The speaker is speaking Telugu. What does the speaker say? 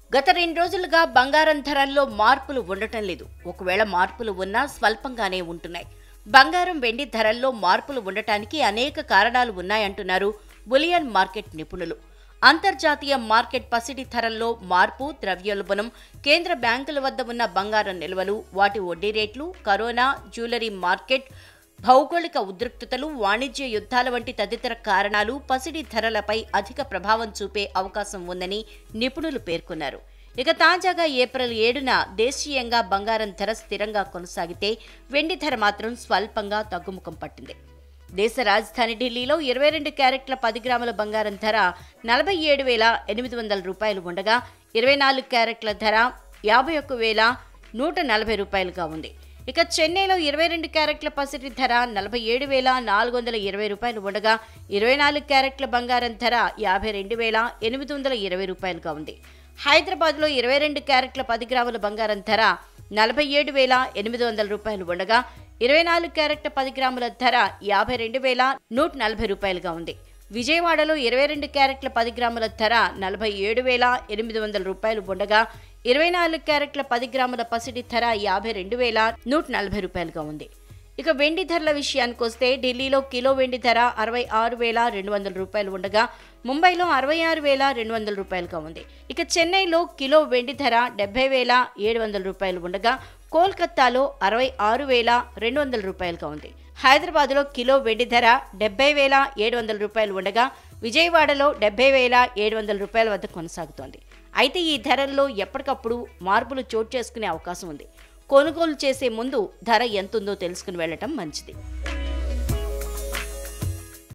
గత రెండు రోజులుగా బంగారం ధరల్లో మార్పులు ఉండటం లేదు ఒకవేళ మార్పులు ఉన్నా స్వల్పంగానే ఉంటున్నాయి బంగారం వెండి ధరల్లో మార్పులు ఉండటానికి అనేక కారణాలు ఉన్నాయంటున్నారు బులియన్ మార్కెట్ నిపుణులు అంతర్జాతీయ మార్కెట్ పసిడి ధరల్లో మార్పు ద్రవ్యోల్బణం కేంద్ర బ్యాంకుల వద్ద ఉన్న బంగారం నిల్వలు వాటి వడ్డీ రేట్లు కరోనా జ్యువెలరీ మార్కెట్ భౌగోళిక ఉద్రిక్తతలు వాణిజ్య యుద్ధాల వంటి తదితర కారణాలు పసిడి ధరలపై అధిక ప్రభావం చూపే అవకాశం ఉందని నిపుణులు పేర్కొన్నారు ఇక తాజాగా ఏప్రిల్ ఏడున దేశీయంగా బంగారం ధర స్థిరంగా కొనసాగితే వెండి ధర మాత్రం స్వల్పంగా తగ్గుముఖం పట్టింది దేశ రాజధాని ఢిల్లీలో ఇరవై రెండు క్యారెట్ల పది గ్రాముల బంగారం ధర నలభై ఏడు వేల ఎనిమిది వందల రూపాయలు ఉండగా ఇరవై నాలుగు క్యారెట్ల ధర యాభై ఒక్క వేల నూట నలభై రూపాయలుగా ఉంది ఇక చెన్నైలో ఇరవై రెండు క్యారెట్ల పసిటి ధర నలభై ఏడు వేల నాలుగు వందల ఇరవై రూపాయలు ఉండగా ఇరవై నాలుగు క్యారెట్ల బంగారం ధర యాభై రెండు వేల ఎనిమిది వందల ఇరవై రూపాయలుగా ఉంది హైదరాబాద్లో ఇరవై రెండు క్యారెట్ల పది గ్రాముల బంగారం ధర నలభై ఏడు వేల ఎనిమిది వందల రూపాయలు ఉండగా ఇరవై నాలుగు క్యారెట్ల పది గ్రాముల ధర యాభై రెండు వేల నూట నలభై రూపాయలుగా ఉంది విజయవాడలో ఇరవై రెండు క్యారెట్ల పది గ్రాముల ధర నలభై ఏడు వేల ఎనిమిది వందల రూపాయలు ఉండగా ఇరవై నాలుగు క్యారెట్ల పది గ్రాముల పసిడి ధర యాభై రెండు వేల నూట నలభై రూపాయలుగా ఉంది ఇక వెండి ధరల విషయానికి వస్తే ఢిల్లీలో కిలో వెండి ధర అరవై ఆరు వేల రెండు వందల రూపాయలు ఉండగా ముంబైలో అరవై ఆరు వేల రెండు వందల రూపాయలుగా ఉంది ఇక చెన్నైలో కిలో వెండి ధర డెబ్బై వేల ఏడు వందల రూపాయలు ఉండగా కోల్కత్తాలో అరవై ఆరు వేల రెండు వందల రూపాయలుగా ఉంది హైదరాబాద్లో కిలో వెండి ధర డెబ్బై వేల ఏడు వందల రూపాయలు ఉండగా విజయవాడలో డెబ్బై వేల ఏడు వందల రూపాయల వద్ద కొనసాగుతోంది అయితే ఈ ధరల్లో ఎప్పటికప్పుడు మార్పులు చోటు చేసుకునే అవకాశం ఉంది కొనుగోలు చేసే ముందు ధర ఎంతుందో తెలుసుకుని వెళ్ళటం మంచిది